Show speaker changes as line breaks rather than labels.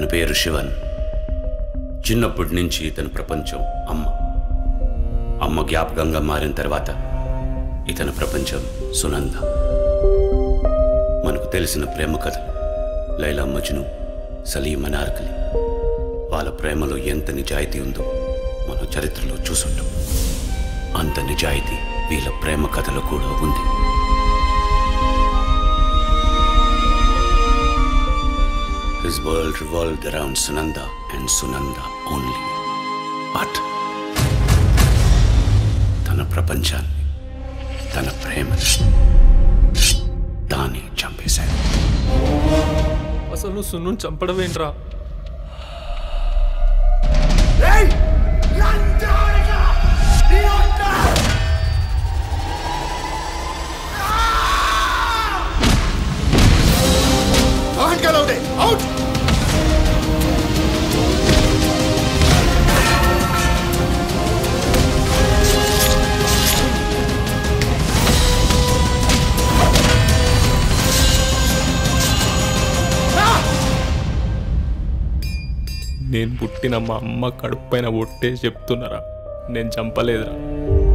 పేరు శివన్ చిన్నప్పటి నుంచి ఇతని ప్రపంచం అమ్మ అమ్మ జ్ఞాపకంగా మారిన తర్వాత ఇతని ప్రపంచం సునంద మనకు తెలిసిన ప్రేమ కథలు లైలా మజ్ను సలీం అనార్కలి వాళ్ళ ప్రేమలో ఎంత నిజాయితీ ఉందో మనం చరిత్రలో చూసుంటాం అంత నిజాయితీ వీళ్ళ ప్రేమ కథలో కూడా ఉంది His world revolved around Sunanda and Sunanda only. But తన ప్రపంచాన్ని తన ప్రేమని తానే చంపేశాడు
అసలు నువ్వు సున్నుని చంపడం ఏంట్రా
Rohan Galode, out!
నేను పుట్టిన మా అమ్మ కడుపు పైన ఒట్టేసి చెప్తున్నారా నేను చంపలేదురా